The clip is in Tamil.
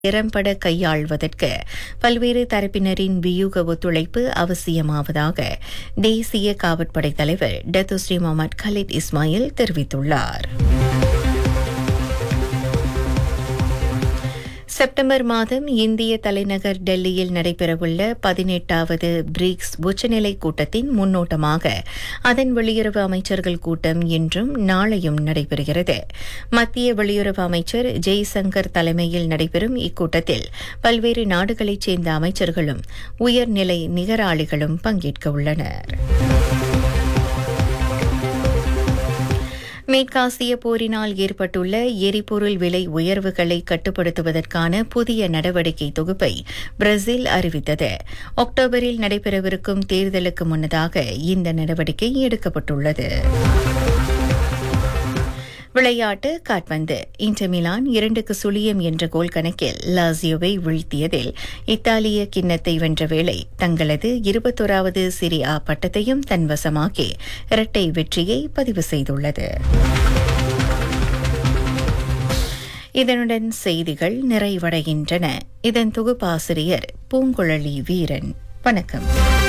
திறம்பட கையாள்வதற்கு பல்வேறு தரப்பினரின் வியூக ஒத்துழைப்பு அவசியமாவதாக தேசிய காவற்படை தலைவர் டத்துஸ்ரீ முகமது கலீத் இஸ்மாயில் தெரிவித்துள்ளார் செப்டம்பர் மாதம் இந்திய தலைநகர் டெல்லியில் நடைபெறவுள்ள பதினெட்டாவது பிரிக்ஸ் உச்சநிலை கூட்டத்தின் முன்னோட்டமாக அதன் வெளியுறவு அமைச்சர்கள் கூட்டம் இன்றும் நாளையும் நடைபெறுகிறது மத்திய வெளியுறவு அமைச்சர் ஜெய்சங்கர் தலைமையில் நடைபெறும் இக்கூட்டத்தில் பல்வேறு நாடுகளைச் சேர்ந்த அமைச்சர்களும் உயர்நிலை நிகராளிகளும் பங்கேற்க உள்ளனர் மேற்காசிய போரினால் ஏற்பட்டுள்ள எரிபொருள் விலை உயர்வுகளை கட்டுப்படுத்துவதற்கான புதிய நடவடிக்கை தொகுப்பை பிரேசில் அறிவித்தது அக்டோபரில் நடைபெறவிருக்கும் தேர்தலுக்கு முன்னதாக இந்த நடவடிக்கை எடுக்கப்பட்டுள்ளது விளையாட்டு காட்பந்து இன்டர் மிலான் இரண்டுக்கு சுழியம் என்ற கோல் கணக்கில் லாசியோவை வீழ்த்தியதில் இத்தாலிய கிண்ணத்தை வென்ற வேளை தங்களது இருபத்தோராவது சிரியா பட்டத்தையும் தன்வசமாக்கி இரட்டை வெற்றியை பதிவு செய்துள்ளது இதனுடன் செய்திகள் நிறைவடைகின்றன இதன் தொகுப்பாசிரியர் பூங்குழலி வீரன் வணக்கம்